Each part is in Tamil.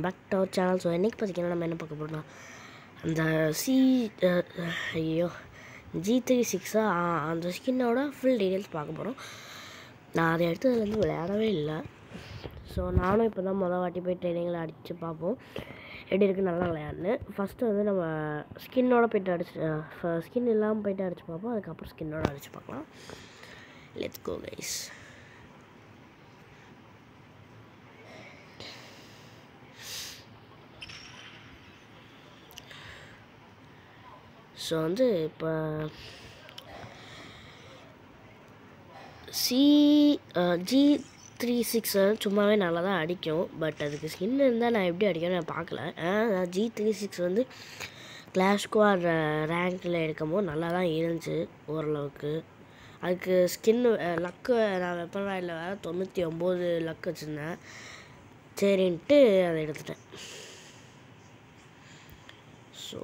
Back to our channel so இன்றைக்கி பார்த்தீங்கன்னா நம்ம என்ன பார்க்க போகிறோம்னா அந்த சி ஐயோ ஜி த்ரீ சிக்ஸா அந்த ஸ்கின்னோட ஃபுல் டீட்டெயில்ஸ் பார்க்க போகிறோம் நான் அதை எடுத்ததுலேருந்து விளையாடவே இல்லை ஸோ நானும் இப்போ தான் மொதல் வாட்டி போய் ட்ரைனிங்கில் அடித்து பார்ப்போம் எப்படி இருக்குது நல்லா விளையாடுன்னு ஃபஸ்ட்டு வந்து நம்ம ஸ்கின்னோட போயிட்டு அடிச்சு ஸ்கின் இல்லாமல் போயிட்டு அடித்து பார்ப்போம் அதுக்கப்புறம் ஸ்கின்னோட அடித்து பார்க்கலாம் லெட்ஸ் கோ கைஸ் ஸோ வந்து இப்போ சி ஜி த்ரீ சிக்ஸ் சும்மாவே நல்லா தான் அடிக்கும் பட் அதுக்கு ஸ்கின் இருந்தால் நான் எப்படி அடிக்கணும் நான் பார்க்கல ஜி த்ரீ சிக்ஸ் வந்து கிளாஷ் ஸ்குவாட் ரேங்க்கில் எடுக்கும்போது நல்லா தான் இருந்துச்சு ஓரளவுக்கு அதுக்கு ஸ்கின் லக்கு நான் வெப்பன் ராயில் வேறு தொண்ணூற்றி ஒம்பது லக் வச்சுருந்தேன் சரின்ட்டு அதை எடுத்துட்டேன் ஸோ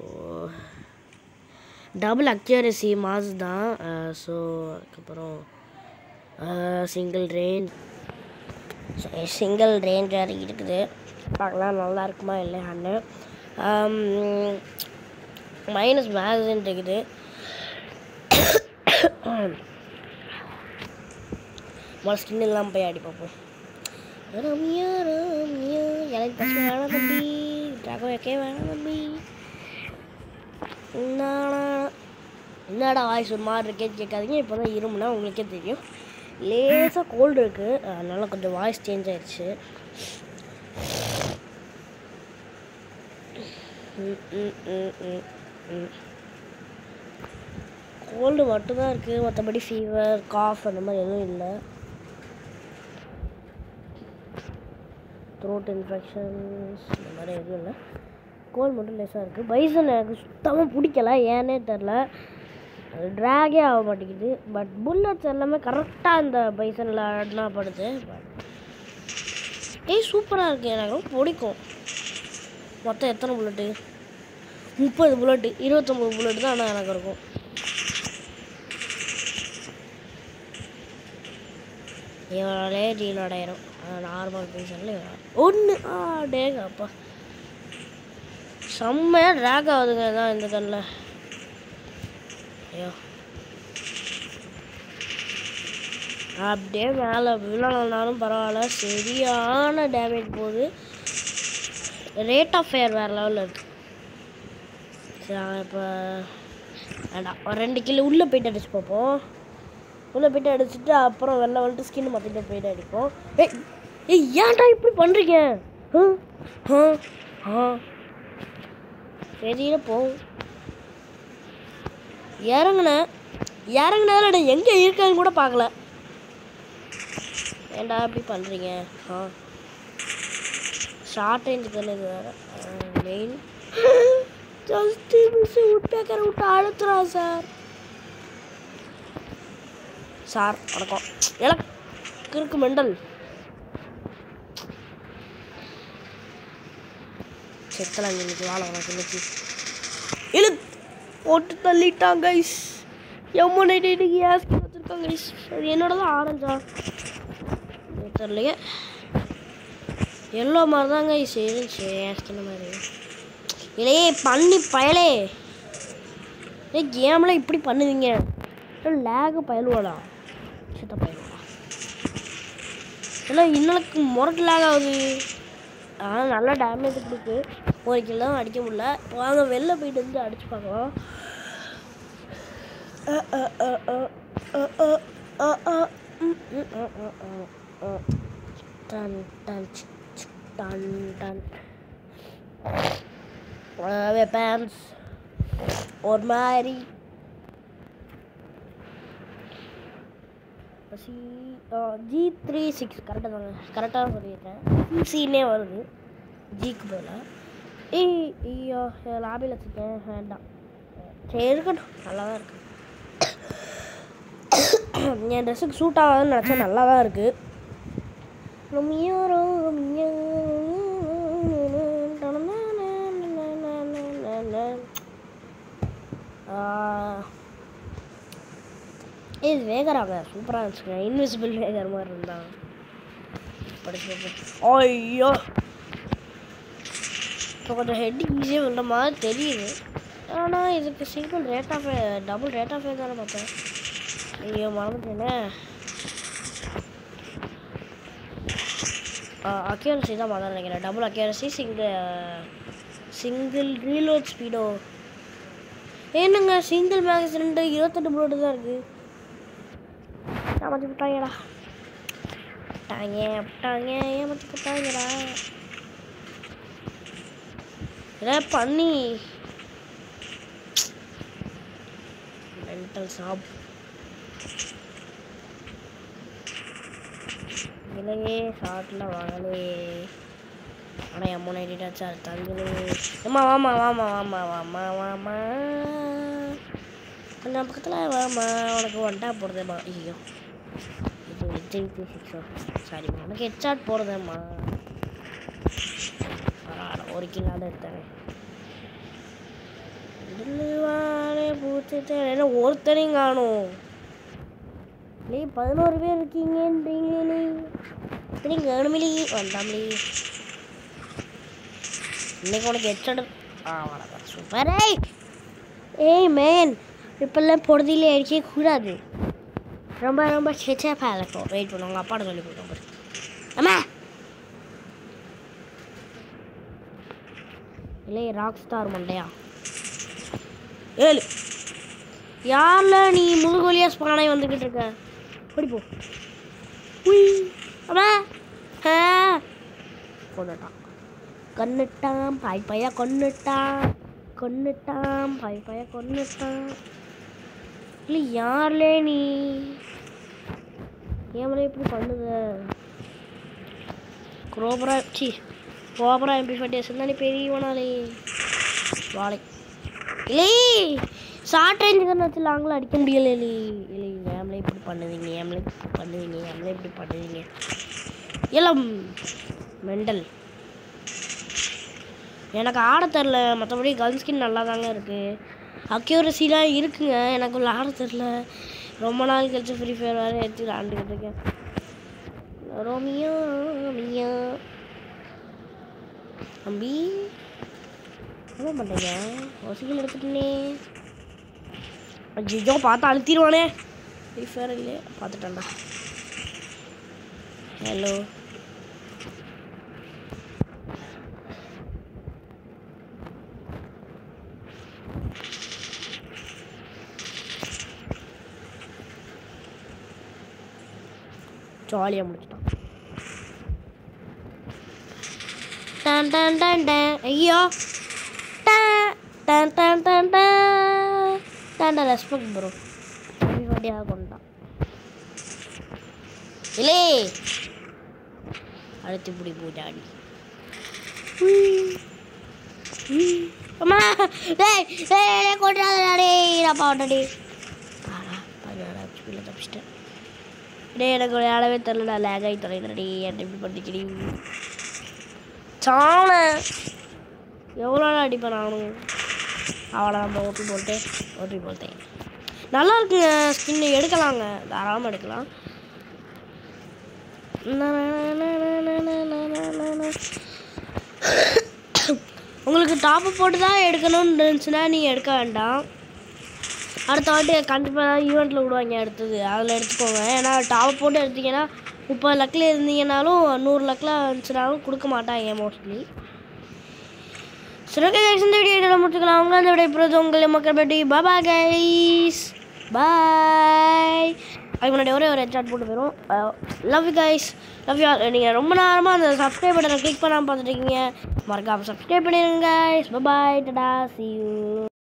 டபுள் அக்யூரசி மாஸ் தான் ஸோ அதுக்கப்புறம் சிங்கிள் ரேஞ்ச் சிங்கிள் ரேஞ்சர் இருக்குது பார்க்கலாம் நல்லா இருக்குமா இல்லையான்னு மைனஸ் மேக்ஸின் இருக்குது முதல்ல ஸ்கின் இல்லாமல் போய் ஆடி பார்ப்போம் ரம்யா ரம்யா எனக்கு பசங்க வேணாம் தம்பி ட்ராக வைக்க வேணாம் தம்பி என்னடா என்னடா வாய்ஸ் ஒரு மாதிரி இருக்கேன்னு கேட்காதீங்க இப்போ தான் இருமுனா உங்களுக்கே தெரியும் லேசாக கோல்டு இருக்குது அதனால் கொஞ்சம் வாய்ஸ் சேஞ்ச் ஆயிடுச்சு கோல்டு மட்டும்தான் இருக்குது மற்றபடி ஃபீவர் காஃப் அந்த மாதிரி எதுவும் இல்லை த்ரோட் இன்ஃபெக்ஷன்ஸ் இந்த மாதிரி எதுவும் இல்லை கோல் மட்டும் லேசாக இருக்குது பைசன் எனக்கு சுத்தமாக பிடிக்கல ஏன்னே தெரில ட்ராகே ஆக மாட்டேங்குது பட் புல்லட்ஸ் எல்லாமே கரெக்டாக இந்த பைசனில் ஆடினா படுது பட் ஏய் சூப்பராக இருக்குது எனக்கு ரொம்ப பிடிக்கும் மொத்தம் எத்தனை புல்லட்டு முப்பது புல்லட்டு இருபத்தொம்பது புல்லட்டு தான் ஆனால் எனக்கு இருக்கும் இவனாலே ரீலோட் ஆயிரும் நார்மல் பைசனில் ஒன்று ஆ டேங்க அப்பா செம்மையாக ட்ராக் ஆகுதுங்க தான் இந்த கண்ணில் ஐயோ அப்படியே மேலே விழலனாலும் பரவாயில்ல சரியான டேமேஜ் போகுது ரேட் ஆஃப் ஃபயர் வேறு லெவலில் இருக்குது சரி இப்போ வேண்டாம் ஒரு ரெண்டு கிலோ உள்ளே போயிட்டு அடிச்சு பார்ப்போம் உள்ளே போயிட்டு அடிச்சுட்டு அப்புறம் வெளில வந்துட்டு ஸ்கின் மாற்றிட்டு போயிட்டு அடிப்போம் ஏய் ஏய் ஏன்டா இப்படி பண்ணுறீங்க ஆ ஆ தெரியல போகும் இறங்குனேன் இறங்குனதில் நான் எங்கே இருக்கேன்னு கூட பார்க்கல ஏன்டா இப்படி பண்ணுறீங்க ஆ ஷார்ட் ரேஞ்சு தானே இது வேறு மெயின் ஜஸ்ட் மிஸ் உட்பேக்கரை விட்டு அழுத்துறா சார் சார் வணக்கம் எனக்கு இருக்கு மெண்டல் செத்தலாங்க இன்னைக்கு வாழ உனக்கு இன்னைக்கு இழு போட்டு தள்ளிட்டான் கைஸ் எம்மனை இன்னைக்கு ஏஸ்கி வச்சுருக்காங்க கைஸ் அது என்னோட தான் ஆரஞ்சா தெரியலையே எல்லோ மாதிரி தான் கைஸ் இருந்துச்சு ஏஸ்கின மாதிரி இல்லையே பண்ணி பயலே ஏ கேமில் இப்படி பண்ணுவீங்க லேகு பயலுவாடா சித்த பயலுவாடா இல்லை இன்னலுக்கு முரட்டு லேக் ஆகுது ஆனால் நல்லா டேமேஜ் கொடுக்கு ஒரு கிலோ தான் அடிக்க முடியல வாங்க வெளில போயிட்டு வந்து அடிச்சு பார்க்கலாம் டன் டன் டன் டன் வெப்பன்ஸ் ஒரு மாதிரி ஜி த்ரீ சிக்ஸ் கரெக்டாக தாங்க கரெக்டாக சொல்லியிருக்கேன் சின்னே வருது ஜிக்கு பதிலாக ஏய் ஐயோ லாபியில் வச்சுருக்கேன் வேண்டாம் சரி இருக்கட்டும் நல்லா தான் இருக்கு என் ட்ரெஸ்ஸுக்கு சூட் ஆகாதுன்னு நினச்சா நல்லா தான் இருக்குது ரொமியோ ரோமியோ இது வேகராங்க சூப்பராக இருந்துச்சுங்க இன்விசிபிள் வேகர் மாதிரி இருந்தான் படிச்சு பார்ப்போம் ஐயோ இப்போ கொஞ்சம் ஹெட் ஈஸியாக உள்ள மாதிரி தெரியுது ஆனால் இதுக்கு single rate of double rate of தானே பார்த்தேன் ஐயோ மறந்துட்டேனே அக்யூரசி தான் மாதான் நினைக்கிறேன் double accuracy single single reload ஸ்பீடோ என்னங்க சிங்கிள் மேக்ஸ் ரெண்டு இருபத்தெட்டு புல்லட் தான் இருக்குது ஏமாற்றி விட்டாங்கடா விட்டாங்க விட்டாங்க ஏமாற்றி விட்டாங்கடா ஏதா பண்ணி மென்டல் சாப் இல்லையே ஷார்ட்டில் வாங்கலே ஆனால் எம்மன் ஐடிட்டாச்சா தங்குலே அம்மா வாமா வாமா வாமா வாமா வாமா கொஞ்சம் பக்கத்தில் வாமா உனக்கு ஒன்டா போடுதேம்மா ஐயோ இது விஜய் த்ரீ சிக்ஸோ சாரி உனக்கு ஹெட்ஷாட் போடுதேம்மா பரவாயில்ல ஒரு கிலோ எடுத்தேன் வாழை பூச்சிட்டு என்ன ஒருத்தனையும் காணும் நீ பதினோரு பேர் இருக்கீங்கன்றீங்களே சரிங்க வேணுமிலி வந்தாமலி இன்னைக்கு உனக்கு ஹெட்ஷாட் ஆ வணக்கம் சூப்பர் ஏய் ஏய் மேன் இப்பெல்லாம் பொழுதிலே அடிக்கவே கூடாது ரொம்ப ரொம்ப சேச்சாப்பாக இருக்கும் வெயிட் பண்ணு உங்கள் அப்பாட்ட சொல்லி கொடுத்தோம் பாரு அம்மா இல்லை ராக் ஸ்டார் மண்டையா ஏழு யாரில் நீ முழுகொலியா ஸ்பானை வந்துக்கிட்டு இருக்க ஓடி போ உய் அம்மா ஆ கொண்டுட்டான் கொன்னுட்டான் பாய் பையா கொன்னுட்டான் கொன்னுட்டான் பாய் பையா கொன்னுட்டான் இல்லை யார்லே நீ ஏமலே இப்படி பண்ணுத குரோபரா சி கோபரா எம்பி ஃபட்டேஸ் தானே பெரியவனாலே வாழை இல்லை ஷார்ட் ரேஞ்ச் கண்ணு வச்சு லாங்கில் அடிக்க முடியல இல்லை இல்லை ஏமலே இப்படி பண்ணுவீங்க ஏமலே இப்படி பண்ணுவீங்க ஏமலே இப்படி பண்ணுவீங்க இளம் மெண்டல் எனக்கு ஆட தெரில மற்றபடி கன் ஸ்கின் நல்லா தாங்க இருக்குது அக்யூரஸிலாம் இருக்குங்க எனக்கு உள்ள ஆட தெரில ரொம்ப நாள் கழிச்சு ஃப்ரீ ஃபயர் வேறு எடுத்து விளாண்டுக்கிட்டு இருக்கேன் ரோமியா மியா தம்பி என்ன பண்ணுறீங்க ஒசிக்கல் எடுத்துட்டேனே ஐயோ பார்த்து அழுத்திடுவானே ஃப்ரீ ஃபயர் இல்லையே பார்த்துட்டேன்டா ஹலோ ஜாலியாக முடிச்சிட்டான் டன் டன் டன் டன் ஐயோ டன் டன் டன் டன் டன் டன் ரெஸ்பெக்ட் ப்ரோ வண்டியாக கொண்டான் இல்லை அழுத்தி பிடி பூஜாடி அம்மா டேய் டேய் கொண்டாடா டேய் நான் பாவட்டடி ஆடா பதினாறு ஹெச்பியில் தப்பிச்சிட்டேன் டேய் எனக்கு விளையாடவே தெரிலடா லேக் ஆகி தொலைகிறடி என்ன இப்படி பண்ணிக்கிடி சாண எவ்வளோ அடிப்பேன் நானும் அவளை நம்ம ஓட்டி போட்டு ஓட்டி போட்டேன் நல்லா இருக்குங்க ஸ்கின் எடுக்கலாங்க தாராளமாக எடுக்கலாம் உங்களுக்கு டாப்பு போட்டு தான் எடுக்கணும்னு இருந்துச்சுன்னா நீங்கள் எடுக்க வேண்டாம் அடுத்த வாட்டி கண்டிப்பாக ஈவெண்ட்டில் விடுவாங்க அடுத்தது அதில் எடுத்துக்கோங்க ஏன்னா டாப் போட்டு எடுத்தீங்கன்னா முப்பது லக்கில் இருந்தீங்கனாலும் நூறு லக்கில் இருந்துச்சுனாலும் கொடுக்க மாட்டாங்க மோஸ்ட்லி சரி ஓகே guys, இந்த வீடியோ இதில் முடிச்சுக்கலாம் உங்களை அந்த விட இப்போ உங்களை மக்கள் பற்றி பாபா கைஸ் பாய் அதுக்கு முன்னாடி ஒரே ஒரு ஹெட்ஷாட் போட்டு போயிடும் love you guys love you நீங்கள் ரொம்ப நேரமாக அந்த சப்ஸ்கிரைப் பட்டனை கிளிக் பண்ணாமல் பார்த்துட்டு இருக்கீங்க மறக்காமல் சப்ஸ்கிரைப் பண்ணிடுங்க guys. bye bye Tata see you